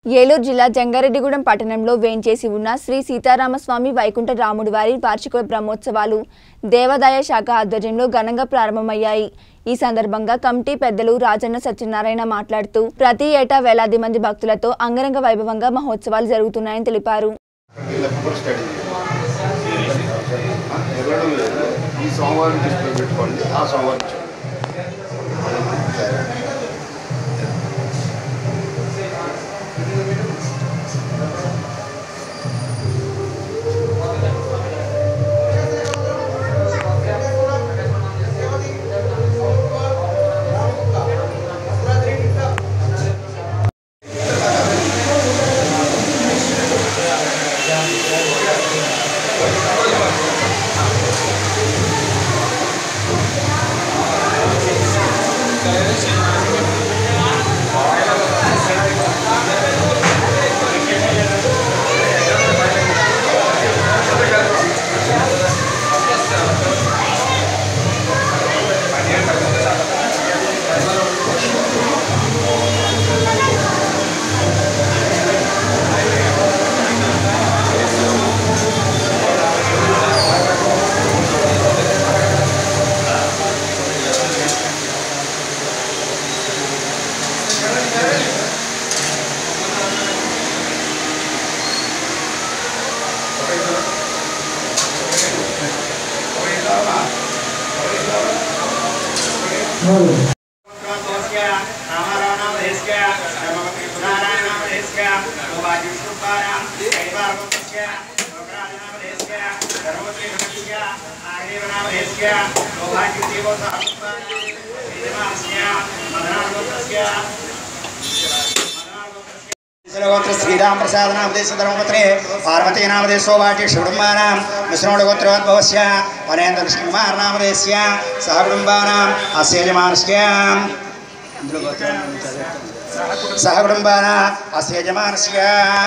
ఏలూరు జిల్లా జంగారెడ్డిగూడెం పట్టణంలో వేంచేసి ఉన్న శ్రీ సీతారామస్వామి వైకుంఠ రాముడి వారి వార్షిక బ్రహ్మోత్సవాలు దేవాదాయ శాఖ ఆధ్వర్యంలో ఘనంగా ప్రారంభమయ్యాయి ఈ సందర్భంగా కమిటీ పెద్దలు రాజన్న సత్యనారాయణ మాట్లాడుతూ ప్రతి ఏటా వేలాది మంది భక్తులతో అంగరంగ వైభవంగా మహోత్సవాలు జరుగుతున్నాయని తెలిపారు వీళ్ళకి కూడా స్టడీ చేయాలి. ఆ, వెళ్ళడం లేదు ఈ సోమవారం డిస్ప్లే పెట్టుకోండి ఆ సోమవారం చూడండి. గోత్ర శ్రీరామ ప్రసాద నామదేశ ధర్మపత్రే పార్వతీ నామదేశో వాటి కుటుంబానాం విష్ణుడు గోత్రోద్భవస్య వరేంద్ర కృష్ణకుమార్ నామదేశ్య సహ కుటుంబానాం అస్య యజమానస్య సహ కుటుంబానా అస్య యజమానస్య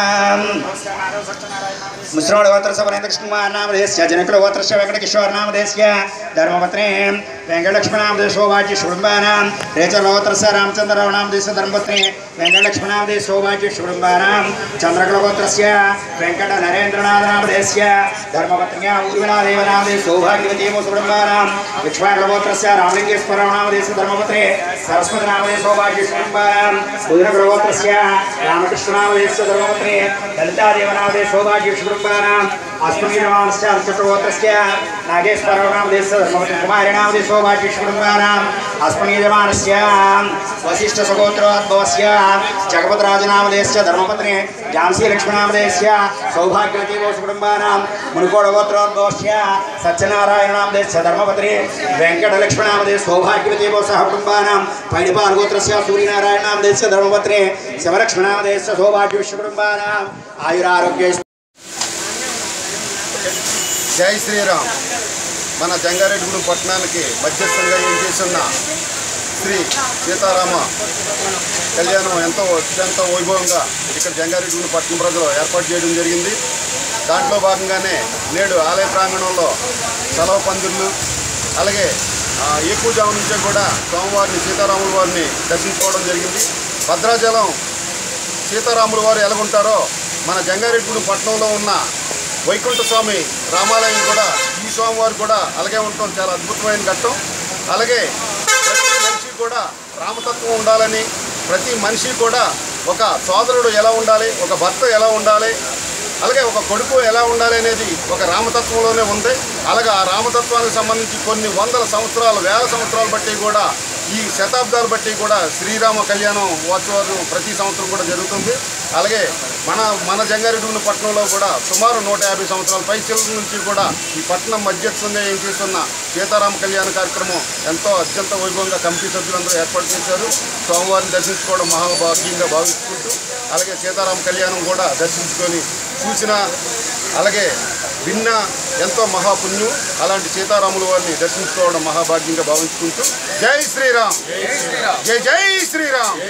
ముస్రోడు గోత్ర సవరేంద్ర కృష్ణకుమార్ నామదేశ్య జనకుడు గోత్రస్య వెంకట కిషోర్ నామదేశ్య ధర్మపత్రే వెంకటలక్ష్మి నామదేశో వాటి కుటుంబానాం రేచల గోత్రస్య రామచంద్రరావు నామదేశ ధర్మపత్రే వెంకటలక్ష్మి నామదేశో వాటి కుటుంబానాం చంద్రకుల గోత్రస్య వెంకట నరేంద్రనాథ నామదేశ్య ధర్మపత్న్యా ఊర్మిళాదేవ నామదేశ సౌభాగ్యవతీ కుటుంబానాం విక్ష్మాకుల గోత్రస్య రామలింగేశ్వరరావు నామదేశ ధర్మపత్రే సరస్వతి నామదేశో వాటి కుటుంబానాం ఉదరకుల గోత్రస్య రామకృష్ణ నామదేశ ధర్మపత్రే లలితాదేవ నామదేశో వాటి కుటుంబానాం అస్మీయమానస్య అర్చకగోత్రస్య నాగేశ్వరరావు నామదేశ ధర్మపత్రి కుమారి నామదేశో వాటి కుటుంబానాం అస్మీయమానస్య వశిష్ఠ సగోత్రోద్భవస్య జగపతిరాజనామదేశ్య ధర్మపత్ని ఝాన్సీ లక్ష్మణామదేశ్య సౌభాగ్యవతీ గోష కుటుంబానాం మునుకోడ గోత్రోద్భవస్య సత్యనారాయణనామదేశ్య ధర్మపత్ని వెంకట లక్ష్మణామదేశ సౌభాగ్యవతీ గోస కుటుంబానాం పైడిపాల్ గోత్రస్య సూర్యనారాయణనామదేశ్య ధర్మపత్ని శివలక్ష్మణామదేశ్య సౌభాగ్య విశ్వ కుటుంబానాం ఆయురారోగ్య జై శ్రీరామ్ మన జంగారెడ్డిగూడెం పట్టణానికి మధ్యస్థంగా ఏం చేస్తున్న శ్రీ సీతారామ కళ్యాణం ఎంతో అత్యంత వైభవంగా ఇక్కడ జంగారెడ్డిగూడెం పట్టణ ప్రజలు ఏర్పాటు చేయడం జరిగింది దాంట్లో భాగంగానే నేడు ఆలయ ప్రాంగణంలో సెలవు పందిర్లు అలాగే ఆ, ఎక్కువ జాము నుంచే కూడా స్వామివారిని సీతారాముల వారిని దర్శించుకోవడం జరిగింది భద్రాచలం సీతారాముల వారు ఎలాగుంటారో మన జంగారెడ్డిగూడెం పట్టణంలో ఉన్న వైకుంఠ స్వామి రామాలయం కూడా ఈ స్వామివారు కూడా అలాగే ఉండటం చాలా అద్భుతమైన ఘట్టం అలాగే ప్రతి మనిషి కూడా రామతత్వం ఉండాలని ప్రతి మనిషి కూడా ఒక సోదరుడు ఎలా ఉండాలి ఒక భర్త ఎలా ఉండాలి అలాగే ఒక కొడుకు ఎలా ఉండాలి అనేది ఒక రామతత్వంలోనే ఉంది అలాగే ఆ రామతత్వానికి సంబంధించి కొన్ని వందల సంవత్సరాలు వేల సంవత్సరాలు బట్టి కూడా ఈ శతాబ్దాలు బట్టి కూడా శ్రీరామ కళ్యాణం ఉత్సవాలు ప్రతి సంవత్సరం కూడా జరుగుతుంది అలాగే మన మన జంగారెడ్డి పట్టణంలో కూడా సుమారు నూట యాభై సంవత్సరాల పైచిల నుంచి కూడా ఈ పట్టణం మధ్యస్థంగా ఏం చేస్తున్న సీతారామ కళ్యాణ కార్యక్రమం ఎంతో అత్యంత వైభవంగా కమిటీ సభ్యులందరూ ఏర్పాటు చేశారు స్వామివారిని దర్శించుకోవడం మహాభాగ్యంగా భావించుకుంటూ అలాగే సీతారామ కళ్యాణం కూడా దర్శించుకొని చూసిన అలాగే విన్న ఎంతో మహాపుణ్యం అలాంటి సీతారాముల వారిని దర్శించుకోవడం మహాభాగ్యంగా భావించుకుంటూ జై శ్రీరామ్ జై జై శ్రీరామ్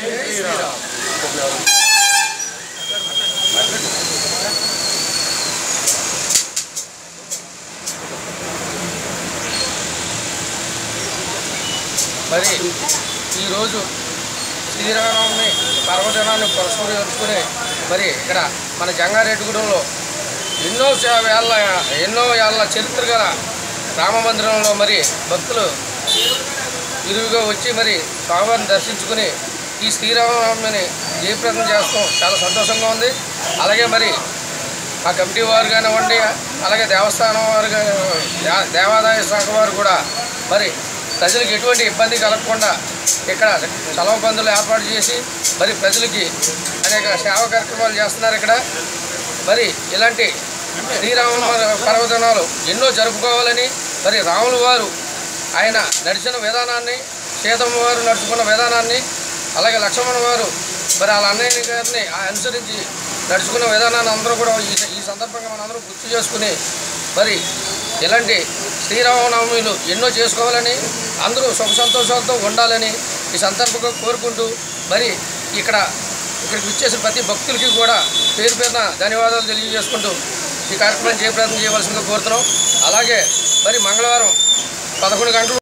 మరి ఈరోజు శ్రీరామనవమి పర్వదినాన్ని పురస్కరించుకుని మరి ఇక్కడ మన జంగారెడ్డిగూడెంలో ఎన్నో చే- వేళ్ళ ఎన్నో ఏళ్ళ చరిత్ర గల రామ మందిరంలో మరి భక్తులు విరివిగా వచ్చి మరి స్వామివారిని దర్శించుకుని ఈ శ్రీరామనవమిని జయప్రదం చేస్తాం చాలా సంతోషంగా ఉంది అలాగే మరి ఆ కమిటీ వారు కానివ్వండి అలాగే దేవస్థానం వారు కాని- దే- దేవాదాయ శాఖ వారు కూడా మరి ప్రజలకు ఎటువంటి ఇబ్బంది కలగకుండా ఇక్కడ చలవ బంధులు ఏర్పాటు చేసి మరి ప్రజలకి అనేక సేవా కార్యక్రమాలు చేస్తున్నారు ఇక్కడ మరి ఇలాంటి శ్రీరామ పర్వదినాలు ఎన్నో జరుపుకోవాలని మరి రాములు వారు ఆయన నడిచిన విధానాన్ని సీతమ్మ వారు నడుచుకున్న విధానాన్ని అలాగే లక్ష్మణ వారు మరి వాళ్ళ అన్నయ్య గారిని అనుసరించి నడుచుకున్న విధానాన్ని అందరూ కూడా ఈ ఈ సందర్భంగా మనందరం గుర్తు చేసుకుని మరి ఇలాంటి శ్రీరామనవమిలు ఎన్నో చేసుకోవాలని అందరూ సుఖ సంతోషాలతో ఉండాలని ఈ సందర్భంగా కోరుకుంటూ మరి ఇక్కడ ఇక్కడికి వచ్చేసిన ప్రతి భక్తులకి కూడా పేరు పేరున ధన్యవాదాలు తెలియజేసుకుంటూ ఈ కార్యక్రమం జయప్రదం చేయవలసిందిగా కోరుతున్నాం అలాగే మరి మంగళవారం పదకొండు గంటలు